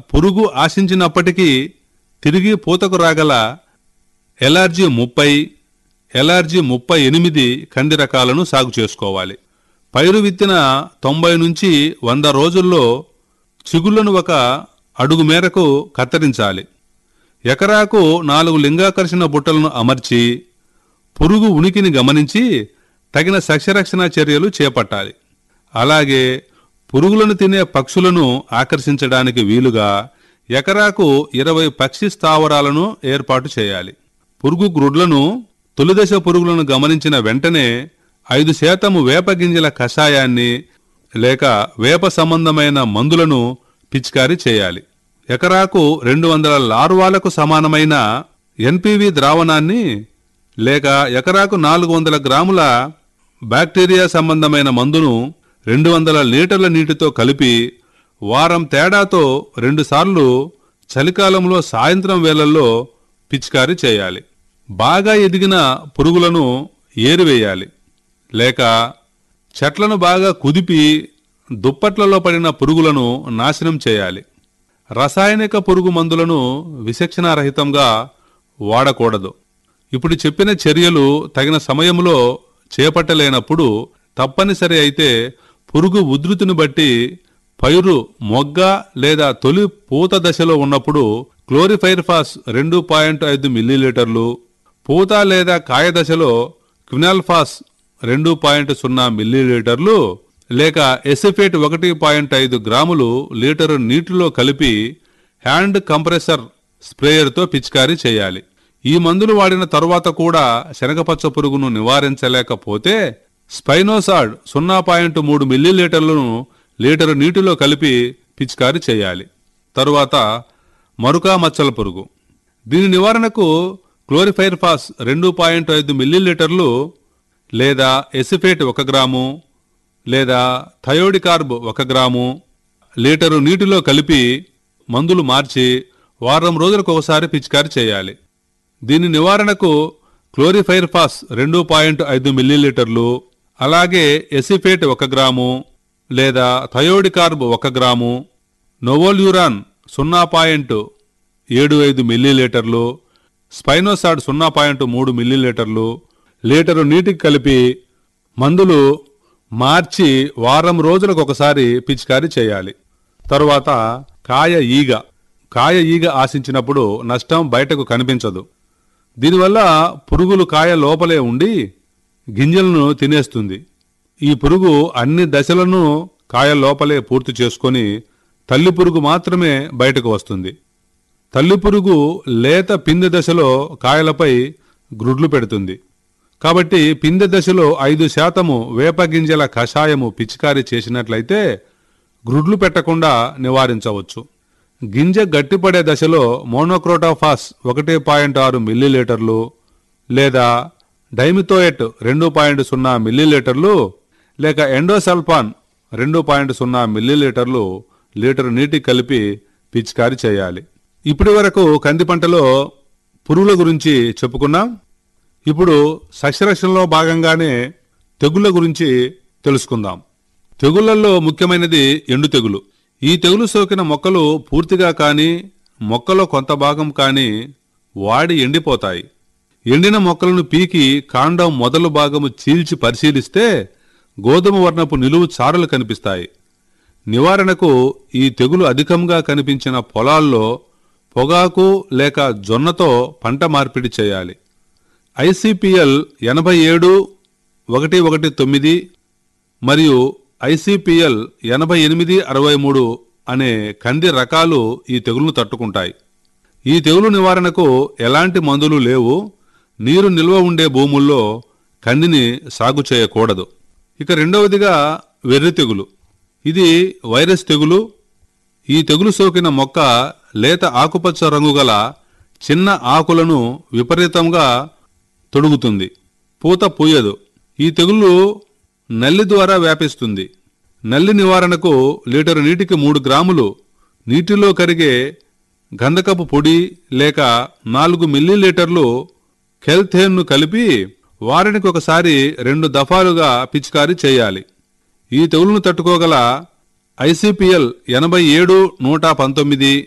పురుగు ఆశించినప్పటికీ తిరిగి పూతకు రాగల ఎల్ఆర్జీ ముప్పై ఎల్ఆర్జీ ముప్పై ఎనిమిది కంది రకాలను సాగు చేసుకోవాలి పైరు విత్తిన తొంభై నుంచి వంద రోజుల్లో చిగుళ్లను ఒక అడుగు మేరకు కత్తిరించాలి ఎకరాకు నాలుగు లింగాకర్షణ బుట్టలను అమర్చి పురుగు ఉనికిని గమనించి తగిన సస్యరక్షణ చర్యలు చేపట్టాలి అలాగే పురుగులను తినే పక్షులను ఆకర్షించడానికి వీలుగా ఎకరాకు ఇరవై పక్షి స్థావరాలను ఏర్పాటు చేయాలి పురుగు గ్రుడ్లను తొలిదశ పురుగులను గమనించిన వెంటనే ఐదు శాతము వేప గింజల కషాయాన్ని లేక వేప సంబంధమైన మందులను పిచికారీ చేయాలి ఎకరాకు రెండు వందల లార్వాలకు సమానమైన ఎన్పివి ద్రావణాన్ని లేక ఎకరాకు నాలుగు వందల గ్రాముల బ్యాక్టీరియా సంబంధమైన మందును రెండు వందల లీటర్ల నీటితో కలిపి వారం తేడాతో రెండుసార్లు చలికాలంలో సాయంత్రం వేళల్లో పిచికారీ చేయాలి బాగా ఎదిగిన పురుగులను ఏరివేయాలి లేక చెట్లను బాగా కుదిపి దుప్పట్లలో పడిన పురుగులను నాశనం చేయాలి రసాయనిక పురుగు మందులను విచక్షణారహితంగా వాడకూడదు ఇప్పుడు చెప్పిన చర్యలు తగిన సమయంలో చేపట్టలేనప్పుడు తప్పనిసరి అయితే పురుగు ఉధృతిని బట్టి పైరు మొగ్గ లేదా తొలి పూత దశలో ఉన్నప్పుడు క్లోరిఫైర్ఫాస్ రెండు పాయింట్ ఐదు మిల్లీలీటర్లు పూత లేదా కాయ దశలో క్వినాల్ఫాస్ రెండు పాయింట్ సున్నా మిల్లీలీటర్లు లేక ఎసిఫేట్ ఒకటి పాయింట్ ఐదు గ్రాములు లీటరు నీటిలో కలిపి హ్యాండ్ కంప్రెసర్ స్ప్రేయర్తో పిచికారీ చేయాలి ఈ మందులు వాడిన తరువాత కూడా శనగపచ్చ పురుగును నివారించలేకపోతే స్పైనోసాడ్ సున్నా పాయింట్ మూడు మిల్లీలీటర్లను లీటరు నీటిలో కలిపి పిచికారీ చేయాలి తరువాత మరుకా మచ్చల పురుగు దీని నివారణకు క్లోరిఫైర్ఫాస్ రెండు పాయింట్ ఐదు మిల్లీలీటర్లు లేదా ఎసిఫేట్ ఒక గ్రాము లేదా థయోడికార్బ్ ఒక గ్రాము లీటరు నీటిలో కలిపి మందులు మార్చి వారం రోజులకు ఒకసారి పిచికారీ చేయాలి దీని నివారణకు క్లోరిఫైర్ఫాస్ రెండు పాయింట్ ఐదు మిల్లీలీటర్లు అలాగే ఎసిఫేట్ ఒక గ్రాము లేదా థయోడికార్బ్ ఒక గ్రాము నోవోల్యూరాన్ సున్నా పాయింట్ ఏడు ఐదు మిల్లీలీటర్లు స్పైనోసాడ్ సున్నా పాయింట్ మూడు మిల్లీలీటర్లు లీటరు నీటికి కలిపి మందులు మార్చి వారం రోజులకు ఒకసారి పిచికారీ చేయాలి తరువాత కాయ ఈగ కాయ ఈగ ఆశించినప్పుడు నష్టం బయటకు కనిపించదు దీనివల్ల పురుగులు కాయ లోపలే ఉండి గింజలను తినేస్తుంది ఈ పురుగు అన్ని దశలను కాయ లోపలే పూర్తి చేసుకొని తల్లి పురుగు మాత్రమే బయటకు వస్తుంది తల్లి పురుగు లేత పిందె దశలో కాయలపై గ్రుడ్లు పెడుతుంది కాబట్టి పిందె దశలో ఐదు శాతము వేప గింజల కషాయము పిచికారీ చేసినట్లయితే గ్రుడ్లు పెట్టకుండా నివారించవచ్చు గింజ గట్టిపడే దశలో మోనోక్రోటాఫాస్ ఒకటి పాయింట్ ఆరు మిల్లీలీటర్లు లేదా డైమిథోయెట్ రెండు పాయింట్ సున్నా మిల్లీలీటర్లు లేక ఎండోసల్ఫాన్ రెండు పాయింట్ సున్నా మిల్లీలీటర్లు లీటర్ నీటి కలిపి పిచికారీ చేయాలి ఇప్పటి వరకు కంది పంటలో పురుగుల గురించి చెప్పుకున్నాం ఇప్పుడు సస్యరక్షణలో భాగంగానే తెగుళ్ళ గురించి తెలుసుకుందాం తెగుళ్లలో ముఖ్యమైనది ఎండు తెగులు ఈ తెగులు సోకిన మొక్కలు పూర్తిగా కానీ మొక్కలో కొంత భాగం కానీ వాడి ఎండిపోతాయి ఎండిన మొక్కలను పీకి కాండం మొదలు భాగము చీల్చి పరిశీలిస్తే గోధుమ వర్ణపు నిలువు చారలు కనిపిస్తాయి నివారణకు ఈ తెగులు అధికంగా కనిపించిన పొలాల్లో పొగాకు లేక జొన్నతో పంట మార్పిడి చేయాలి ఐసిపిఎల్ ఎనభై ఏడు ఒకటి ఒకటి తొమ్మిది మరియు ఐసిపిఎల్ ఎనభై ఎనిమిది అరవై మూడు అనే కంది రకాలు ఈ తెగులును తట్టుకుంటాయి ఈ తెగులు నివారణకు ఎలాంటి మందులు లేవు నీరు నిల్వ ఉండే భూముల్లో కందిని సాగు చేయకూడదు ఇక రెండవదిగా వెర్రి తెగులు ఇది వైరస్ తెగులు ఈ తెగులు సోకిన మొక్క లేత ఆకుపచ్చ రంగు గల చిన్న ఆకులను విపరీతంగా తొడుగుతుంది పూత పూయదు ఈ తెగులు నల్లి ద్వారా వ్యాపిస్తుంది నల్లి నివారణకు లీటరు నీటికి మూడు గ్రాములు నీటిలో కరిగే గంధకపు పొడి లేక నాలుగు మిల్లీలీటర్లు కెల్థేన్ను కలిపి వారానికి ఒకసారి రెండు దఫాలుగా పిచికారీ చేయాలి ఈ తెగులును తట్టుకోగల ఐసిపిఎల్ ఎనభై ఏడు నూట పంతొమ్మిది